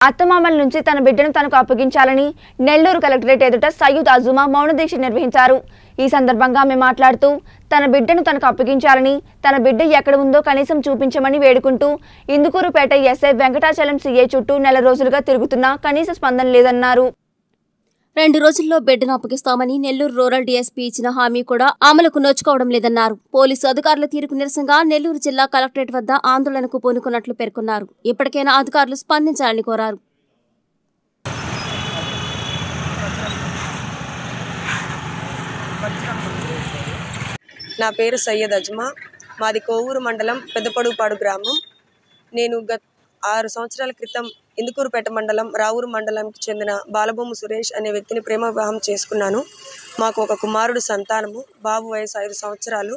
అత్తమామల నుంచి తన బిడ్డను తనకు అప్పగించాలని నెల్లూరు కలెక్టరేట్ ఎదుట సయ్యూద్ అజుమా మౌన దీక్ష నిర్వహించారు ఈ సందర్భంగా ఆమె మాట్లాడుతూ తన బిడ్డను తనకు అప్పగించాలని తన బిడ్డ ఎక్కడ ఉందో కనీసం చూపించమని వేడుకుంటూ ఇందుకూరుపేట ఎస్ఐ వెంకటాచలం సీఏ చుట్టూ నెల రోజులుగా తిరుగుతున్నా కనీస స్పందన లేదన్నారు రెండు రోజుల్లో బిడ్డను అప్పగిస్తామని నెల్లూరు రూరల్ డీఎస్పీ ఇచ్చిన హామీ కూడా అమలుకు నోచుకోవడం లేదన్నారు పోలీసు అధికారుల తీరుకు నిరసనగా నెల్లూరు జిల్లా కలెక్టరేట్ వద్ద ఆందోళనకు పూనుకున్నట్లు పేర్కొన్నారు ఇప్పటికైనా అధికారులు స్పందించాలని కోరారు నా పేరు సయ్యద్ అజ్మా మాది కోవూరు మండలం పెద్దపడుపాడు గ్రామం నేను గత ఆరు సంవత్సరాల క్రితం ఇందుకూరుపేట మండలం రావూరు మండలంకి చెందిన బాలబొమ్మ సురేష్ అనే వ్యక్తిని ప్రేమ వివాహం చేసుకున్నాను మాకు ఒక కుమారుడు సంతానము బాబు వయసు ఐదు సంవత్సరాలు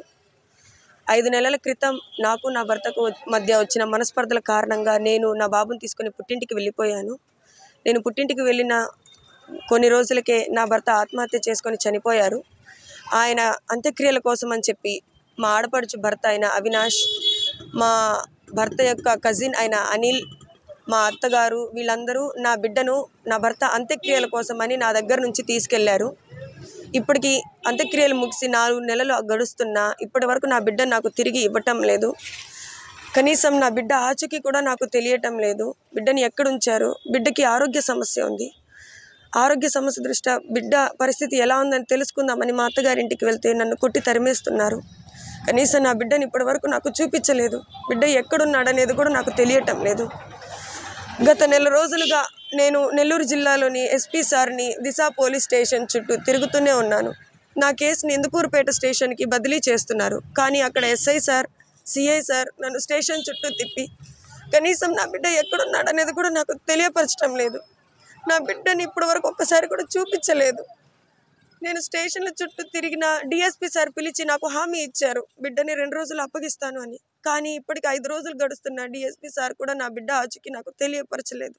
ఐదు నెలల క్రితం నాకు నా భర్తకు మధ్య వచ్చిన మనస్పర్ధల కారణంగా నేను నా బాబుని తీసుకుని పుట్టింటికి వెళ్ళిపోయాను నేను పుట్టింటికి వెళ్ళిన కొన్ని రోజులకే నా భర్త ఆత్మహత్య చేసుకొని చనిపోయారు ఆయన అంత్యక్రియల కోసం అని చెప్పి మా ఆడపడుచు భర్త అయిన అవినాష్ మా భర్త యొక్క కజిన్ అయిన అనిల్ మా అత్తగారు వీళ్ళందరూ నా బిడ్డను నా భర్త అంత్యక్రియల కోసమని నా దగ్గర నుంచి తీసుకెళ్లారు ఇప్పటికి అంత్యక్రియలు ముగిసి నాలుగు నెలలు గడుస్తున్నా ఇప్పటి వరకు నా బిడ్డ నాకు తిరిగి ఇవ్వటం లేదు కనీసం నా బిడ్డ ఆచూకీ కూడా నాకు తెలియటం లేదు బిడ్డని ఎక్కడుంచారు బిడ్డకి ఆరోగ్య సమస్య ఉంది ఆరోగ్య సమస్య దృష్ట్యా బిడ్డ పరిస్థితి ఎలా ఉందని తెలుసుకుందామని మా అత్తగారింటికి వెళ్తే నన్ను కొట్టి తరిమేస్తున్నారు కనీసం నా బిడ్డని ఇప్పటివరకు నాకు చూపించలేదు బిడ్డ ఎక్కడున్నాడనేది కూడా నాకు తెలియటం లేదు గత నెల రోజులుగా నేను నెల్లూరు జిల్లాలోని ఎస్పీ సార్ని దిశ పోలీస్ స్టేషన్ చుట్టూ తిరుగుతూనే ఉన్నాను నా కేసుని ఇందుకూరుపేట స్టేషన్కి బదిలీ చేస్తున్నారు కానీ అక్కడ ఎస్ఐ సార్ సిఐ సార్ నన్ను స్టేషన్ చుట్టూ తిప్పి కనీసం నా బిడ్డ ఎక్కడున్నాడనేది కూడా నాకు తెలియపరచడం లేదు నా బిడ్డని ఇప్పటి వరకు ఒక్కసారి కూడా చూపించలేదు నేను స్టేషన్ల చుట్టూ తిరిగిన డిఎస్పి సార్ పిలిచి నాకు హామీ ఇచ్చారు బిడ్డని రెండు రోజులు అప్పగిస్తాను అని కానీ ఇప్పటికి ఐదు రోజులు గడుస్తున్న డిఎస్పి సార్ కూడా నా బిడ్డ ఆచూకీ నాకు తెలియపరచలేదు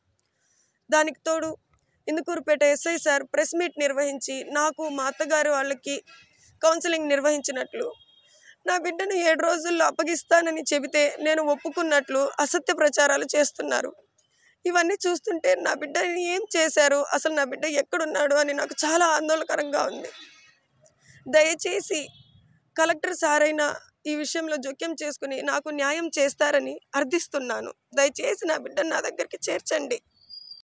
దానికి తోడు Indukurupeta SI sir press meet నిర్వహించి నాకు మా అత్తగారు వాళ్ళకి కౌన్సిలింగ్ నిర్వహించినట్లు నా బిడ్డను ఏడు రోజుల్లో అప్పగిస్తానని చెబితే నేను ఒప్పుకున్నట్లు అసత్య ప్రచారాలు చేస్తున్నారు ఇవన్నీ చూస్తుంటే నా బిడ్డని ఏం చేశారు అసలు నా బిడ్డ ఎక్కడున్నాడు అని నాకు చాలా ఆందోళనకరంగా ఉంది దయచేసి కలెక్టర్ సారైన ఈ విషయంలో జోక్యం చేసుకుని నాకు న్యాయం చేస్తారని అర్థిస్తున్నాను దయచేసి నా బిడ్డను నా దగ్గరికి చేర్చండి